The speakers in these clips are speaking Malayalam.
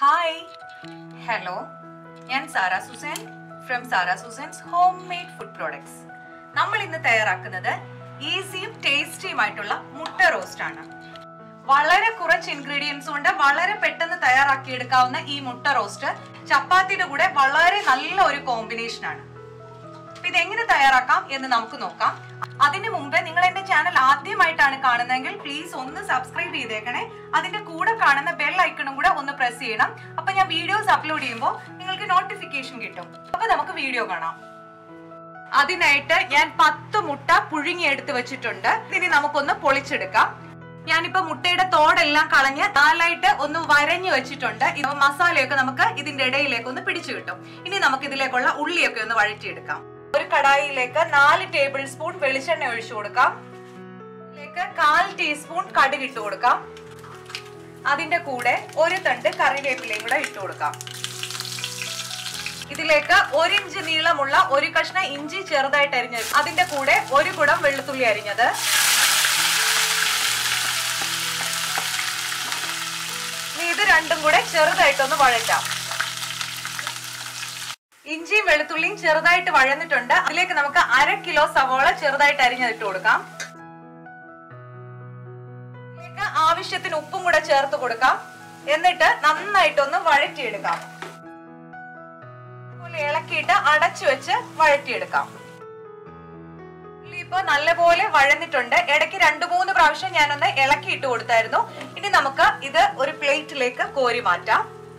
ഹായ് ഹലോ ഞാൻ Sara Susan from Sara Susan's homemade food products നമ്മൾ ഇന്ന് തയ്യാറാക്കുന്നത് ഈസിയും ടേസ്റ്റിയുമായിട്ടുള്ള മുട്ട റോസ്റ്റ് ആണ് വളരെ കുറച്ച് ഇൻഗ്രീഡിയൻസ് കൊണ്ട് വളരെ പെട്ടെന്ന് തയ്യാറാക്കിയെടുക്കാവുന്ന ഈ മുട്ട റോസ്റ്റ് ചപ്പാത്തിയുടെ കൂടെ വളരെ നല്ല ഒരു കോമ്പിനേഷൻ ആണ് അപ്പൊ ഇതെങ്ങനെ തയ്യാറാക്കാം എന്ന് നമുക്ക് നോക്കാം അതിനു മുമ്പ് നിങ്ങൾ എന്റെ ചാനൽ ആദ്യമായിട്ടാണ് കാണുന്നതെങ്കിൽ പ്ലീസ് ഒന്ന് സബ്സ്ക്രൈബ് ചെയ്തേക്കണേ അതിന്റെ കൂടെ കാണുന്ന ബെൽ ഐക്കണും കൂടെ ഒന്ന് പ്രസ് ചെയ്യണം അപ്പൊ ഞാൻ വീഡിയോസ് അപ്ലോഡ് ചെയ്യുമ്പോൾ നിങ്ങൾക്ക് നോട്ടിഫിക്കേഷൻ കിട്ടും അപ്പൊ നമുക്ക് വീഡിയോ കാണാം അതിനായിട്ട് ഞാൻ പത്ത് മുട്ട പുഴുങ്ങിയെടുത്ത് വെച്ചിട്ടുണ്ട് ഇനി നമുക്കൊന്ന് പൊളിച്ചെടുക്കാം ഞാനിപ്പോ മുട്ടയുടെ തോടെല്ലാം കളഞ്ഞ് നാലായിട്ട് ഒന്ന് വരഞ്ഞു വെച്ചിട്ടുണ്ട് ഇത് മസാലയൊക്കെ നമുക്ക് ഇതിന്റെ ഇടയിലേക്ക് ഒന്ന് പിടിച്ചു കിട്ടും ഇനി നമുക്ക് ഇതിലേക്കുള്ള ഉള്ളിയൊക്കെ ഒന്ന് വഴറ്റിയെടുക്കാം ഒരു കടായിയിലേക്ക് നാല് ടേബിൾ സ്പൂൺ വെളിച്ചെണ്ണ ഒഴിച്ചു കൊടുക്കാം ഇതിലേക്ക് കാൽ ടീസ്പൂൺ കടുക് ഇട്ട് കൊടുക്കാം അതിന്റെ കൂടെ ഒരു തണ്ട് കറിവേപ്പിലയും കൂടെ ഇട്ട് കൊടുക്കാം ഇതിലേക്ക് ഒരു ഇഞ്ച് നീളമുള്ള ഒരു കഷ്ണം ഇഞ്ചി ചെറുതായിട്ട് അരിഞ്ഞത് അതിന്റെ കൂടെ ഒരു കുടം വെളുത്തുള്ളി അരിഞ്ഞത് ഇനി ഇത് രണ്ടും കൂടെ ചെറുതായിട്ടൊന്ന് വഴറ്റാം ഇഞ്ചിയും വെളുത്തുള്ളിയും ചെറുതായിട്ട് വഴന്നിട്ടുണ്ട് അതിലേക്ക് നമുക്ക് അര കിലോ സവോള ചെറുതായിട്ട് അരിഞ്ഞതിട്ട് കൊടുക്കാം ഇതിലേക്ക് ആവശ്യത്തിന് ഉപ്പും കൂടെ ചേർത്ത് കൊടുക്കാം എന്നിട്ട് നന്നായിട്ടൊന്ന് വഴറ്റിയെടുക്കാം ഇതുപോലെ ഇളക്കിയിട്ട് അടച്ചു വെച്ച് വഴറ്റിയെടുക്കാം ഉള്ളി ഇപ്പൊ നല്ലപോലെ വഴന്നിട്ടുണ്ട് ഇടയ്ക്ക് രണ്ടു മൂന്ന് പ്രാവശ്യം ഞാനൊന്ന് ഇളക്കി ഇട്ട് കൊടുത്തായിരുന്നു ഇനി നമുക്ക് ഇത് ഒരു പ്ലേറ്റിലേക്ക് കോരി മാറ്റാം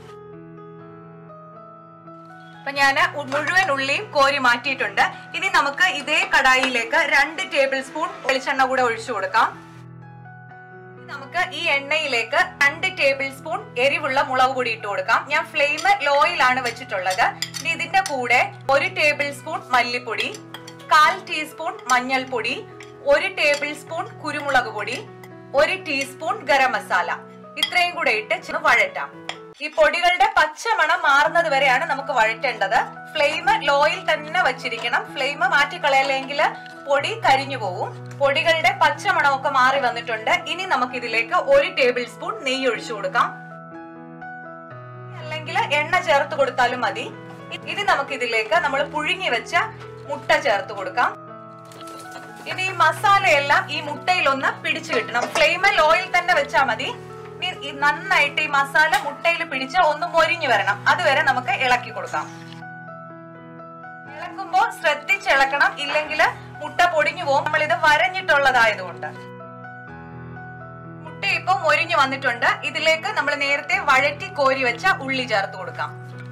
അപ്പൊ ഞാൻ മുഴുവൻ ഉള്ളിയും കോരി മാറ്റിയിട്ടുണ്ട് ഇനി നമുക്ക് ഇതേ കടായിലേക്ക് രണ്ട് ടേബിൾ സ്പൂൺ വെളിച്ചെണ്ണ കൂടെ ഒഴിച്ചു കൊടുക്കാം ഇനി നമുക്ക് ഈ എണ്ണയിലേക്ക് രണ്ട് ടേബിൾ സ്പൂൺ എരിവുള്ള മുളക് പൊടി ഇട്ട് കൊടുക്കാം ഞാൻ ഫ്ലെയിം ലോയിലാണ് വെച്ചിട്ടുള്ളത് ഇനി ഇതിന്റെ കൂടെ ഒരു ടേബിൾ സ്പൂൺ മല്ലിപ്പൊടി കാൽ ടീസ്പൂൺ മഞ്ഞൾപ്പൊടി ഒരു ടേബിൾ സ്പൂൺ കുരുമുളക് പൊടി ഒരു ടീസ്പൂൺ ഗരം മസാല ഇത്രയും കൂടെ ഇട്ട് ചെന്ന് വഴറ്റാം ഈ പൊടികളുടെ പച്ചമണം മാറുന്നത് വരെയാണ് നമുക്ക് വഴറ്റേണ്ടത് ഫ്ലെയിം ലോയിൽ തന്നെ വെച്ചിരിക്കണം ഫ്ലെയിം മാറ്റിക്കളയല്ലെങ്കിൽ പൊടി കരിഞ്ഞു പോകും പൊടികളുടെ പച്ചമണമൊക്കെ മാറി വന്നിട്ടുണ്ട് ഇനി നമുക്ക് ഇതിലേക്ക് ഒരു ടേബിൾ സ്പൂൺ നെയ്യ് ഒഴിച്ചു കൊടുക്കാം അല്ലെങ്കിൽ എണ്ണ ചേർത്ത് കൊടുത്താലും മതി ഇനി നമുക്ക് ഇതിലേക്ക് നമ്മൾ പുഴുങ്ങി വെച്ച മുട്ട ചേർത്ത് കൊടുക്കാം ഇനി ഈ മസാലയെല്ലാം ഈ മുട്ടയിൽ ഒന്ന് പിടിച്ചു കിട്ടണം ഫ്ലെയിമിൽ ഓയിൽ തന്നെ വെച്ചാൽ മതി ഇനി ഈ നന്നായിട്ട് ഈ മസാല മുട്ടയിൽ പിടിച്ച് ഒന്ന് മൊരിഞ്ഞു വരണം അതുവരെ നമുക്ക് ഇളക്കി കൊടുക്കാം ഇളക്കുമ്പോ ശ്രദ്ധിച്ച് ഇളക്കണം ഇല്ലെങ്കിൽ മുട്ട പൊടിഞ്ഞു പോകും നമ്മൾ ഇത് വരഞ്ഞിട്ടുള്ളതായതുകൊണ്ട് മുട്ട ഇപ്പൊ മൊരിഞ്ഞു വന്നിട്ടുണ്ട് ഇതിലേക്ക് നമ്മൾ നേരത്തെ വഴറ്റി കോരി വെച്ച ഉള്ളി ചേർത്ത് കൊടുക്കാം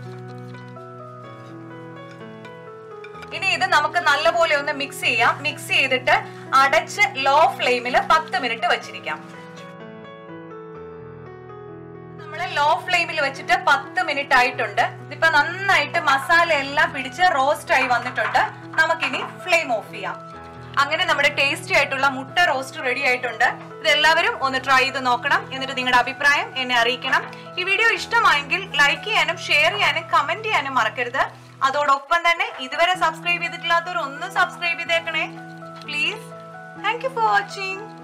ഇനി ഇത് നമുക്ക് നല്ലപോലെ ഒന്ന് മിക്സ് ചെയ്യാം മിക്സ് ചെയ്തിട്ട് അടച്ച് ലോ ഫ്ലെയിമിൽ പത്ത് മിനിറ്റ് വെച്ചിരിക്കാം നമ്മള് ലോ ഫ്ലെയിമിൽ വെച്ചിട്ട് പത്ത് മിനിറ്റ് ആയിട്ടുണ്ട് ഇതിപ്പോ നന്നായിട്ട് മസാല എല്ലാം പിടിച്ച് റോസ്റ്റ് ആയി വന്നിട്ടുണ്ട് നമുക്കിനി ഫ്ലെയിം ഓഫ് ചെയ്യാം അങ്ങനെ നമ്മുടെ ടേസ്റ്റി ആയിട്ടുള്ള മുട്ട റോസ്റ്റ് റെഡി ആയിട്ടുണ്ട് ഇതെല്ലാവരും ഒന്ന് ട്രൈ ചെയ്ത് നോക്കണം എന്നിട്ട് നിങ്ങളുടെ അഭിപ്രായം എന്നെ അറിയിക്കണം ഈ വീഡിയോ ഇഷ്ടമായെങ്കിൽ ലൈക്ക് ചെയ്യാനും ഷെയർ ചെയ്യാനും കമന്റ് ചെയ്യാനും മറക്കരുത് അതോടൊപ്പം തന്നെ ഇതുവരെ സബ്സ്ക്രൈബ് ചെയ്തിട്ടില്ലാത്തവർ ഒന്ന് സബ്സ്ക്രൈബ് ചെയ്തേക്കണേ please thank you for watching